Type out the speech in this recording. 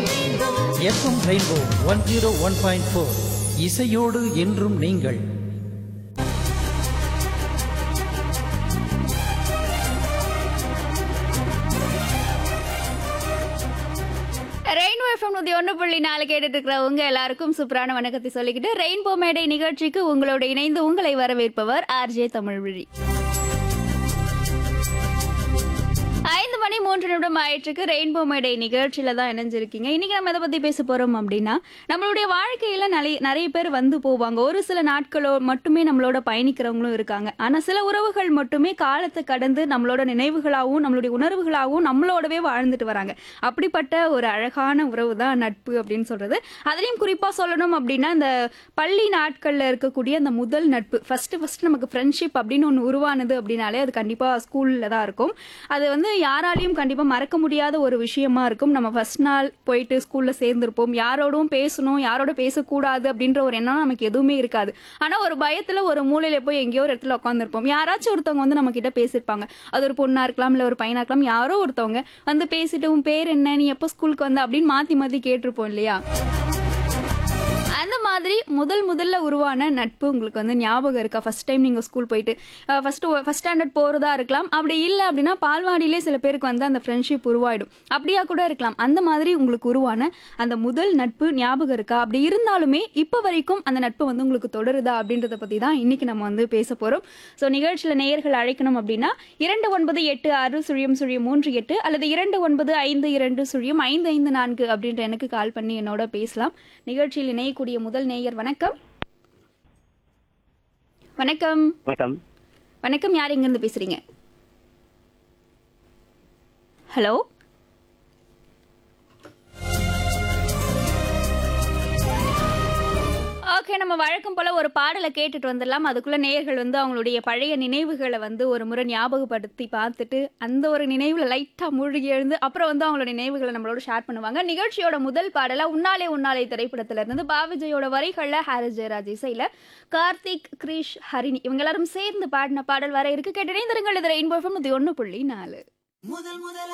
FM rainbow one zero one point four இசையோடு என்றும் நீங்கள் ரெயின்போ எஃப்எம் நூத்தி ஒன்று புள்ளி நாலு கேட்டுட்டு இருக்கிறவங்க எல்லாருக்கும் சூப்பரான வணக்கத்தை சொல்லிக்கிட்டு ரெயின்போ மேடை நிகழ்ச்சிக்கு உங்களோட இணைந்து உங்களை வரவேற்பவர் ஆர்ஜே தமிழ்விழி ஐந்து மணி மூன்று நிமிடம் ஆயிற்றுக்கு ரெயின்போ மேடை நிகழ்ச்சியில தான் இணைஞ்சிருக்கீங்க இன்னைக்கு நம்ம எதை பத்தி பேச போறோம் அப்படின்னா நம்மளுடைய வாழ்க்கையில நிறைய நிறைய பேர் வந்து போவாங்க ஒரு சில நாட்களோ மட்டுமே நம்மளோட பயணிக்கிறவங்களும் இருக்காங்க ஆனா சில உறவுகள் மட்டுமே காலத்தை கடந்து நம்மளோட நினைவுகளாகவும் நம்மளுடைய உணர்வுகளாகவும் நம்மளோடவே வாழ்ந்துட்டு வராங்க அப்படிப்பட்ட ஒரு அழகான உறவு தான் நட்பு அப்படின்னு சொல்றது அதுலயும் குறிப்பா சொல்லணும் அப்படின்னா இந்த பள்ளி நாட்கள்ல இருக்கக்கூடிய அந்த முதல் நட்பு ஃபர்ஸ்ட் ஃபர்ஸ்ட் நமக்கு ஃப்ரெண்ட்ஷிப் அப்படின்னு ஒன்று உருவானது அப்படின்னாலே அது கண்டிப்பா ஸ்கூல்ல தான் இருக்கும் அது வந்து யாராலையும் கண்டிப்பா மறக்க முடியாத ஒரு விஷயமா இருக்கும் நம்ம ஃபர்ஸ்ட் நாள் போயிட்டு ஸ்கூல்ல சேர்ந்திருப்போம் யாரோடும் பேசணும் யாரோட பேசக்கூடாது அப்படின்ற ஒரு எண்ணம் நமக்கு எதுவுமே இருக்காது ஆனா ஒரு பயத்துல ஒரு மூலையில போய் எங்கேயோ ஒரு இடத்துல உட்காந்துருப்போம் யாராச்சும் ஒருத்தவங்க வந்து நம்ம கிட்ட பேசியிருப்பாங்க அது ஒரு பொண்ணா இருக்கலாம் இல்ல ஒரு பையனா இருக்கலாம் யாரோ ஒருத்தவங்க வந்து பேசிட்டு உன் பேர் என்ன நீ எப்போ ஸ்கூலுக்கு வந்த அப்படின்னு மாத்தி மாத்தி கேட்டிருப்போம் இல்லையா அந்த மாதிரி முதல் முதல்ல உருவான நட்பு உங்களுக்கு வந்து ஞாபகம் இருக்கா ஃபர்ஸ்ட் டைம் நீங்கள் ஸ்கூல் போயிட்டு ஃபர்ஸ்ட் ஃபர்ஸ்ட் ஸ்டாண்டர்ட் போகிறதா இருக்கலாம் அப்படி இல்லை அப்படின்னா பால்வாடியிலே சில பேருக்கு வந்து அந்த ஃப்ரெண்ட்ஷிப் உருவாயிடும் அப்படியா கூட இருக்கலாம் அந்த மாதிரி உங்களுக்கு உருவான அந்த முதல் நட்பு ஞாபகம் இருக்கா அப்படி இருந்தாலுமே இப்போ வரைக்கும் அந்த நட்பு வந்து உங்களுக்கு தொடருதா அப்படின்றத பற்றி தான் இன்னைக்கு நம்ம வந்து பேச போகிறோம் ஸோ நிகழ்ச்சியில் நேயர்கள் அழைக்கணும் அப்படின்னா இரண்டு ஒன்பது எட்டு ஆறு சுழியம் சுழியம் மூன்று எட்டு அல்லது இரண்டு ஒன்பது ஐந்து இரண்டு சுழியம் ஐந்து ஐந்து நான்கு அப்படின்ற எனக்கு கால் பண்ணி என்னோட பேசலாம் நிகழ்ச்சியில் இணையக்கூடிய முதல் நேயர் வணக்கம் வணக்கம் வணக்கம் வணக்கம் யார் எங்கேருந்து பேசுறீங்க ஹலோ ஓகே நம்ம வழக்கம் போல ஒரு பாடலை கேட்டுட்டு வந்துடலாம் அதுக்குள்ள நேயர்கள் வந்து அவங்களுடைய பழைய நினைவுகளை வந்து ஒரு முறை ஞாபகப்படுத்தி பார்த்துட்டு அந்த ஒரு நினைவுல லைட்டா மூழ்கி எழுந்து அப்புறம் வந்து அவங்களோட நினைவுகளை நம்மளோட ஷேர் பண்ணுவாங்க நிகழ்ச்சியோட முதல் பாடலா உன்னாலே உன்னாலே திரைப்படத்துல இருந்து பாவிஜயோட வரிகள்ல ஹாரிஸ் ஜெயராஜ் இசையில கார்த்திக் கிரிஷ் ஹரிணி இவங்க எல்லாரும் சேர்ந்து பாடின பாடல் வர இருக்கு கேட்டு இணைந்திருங்கள் இது ரெயின்போ ஒன்று புள்ளி நாலு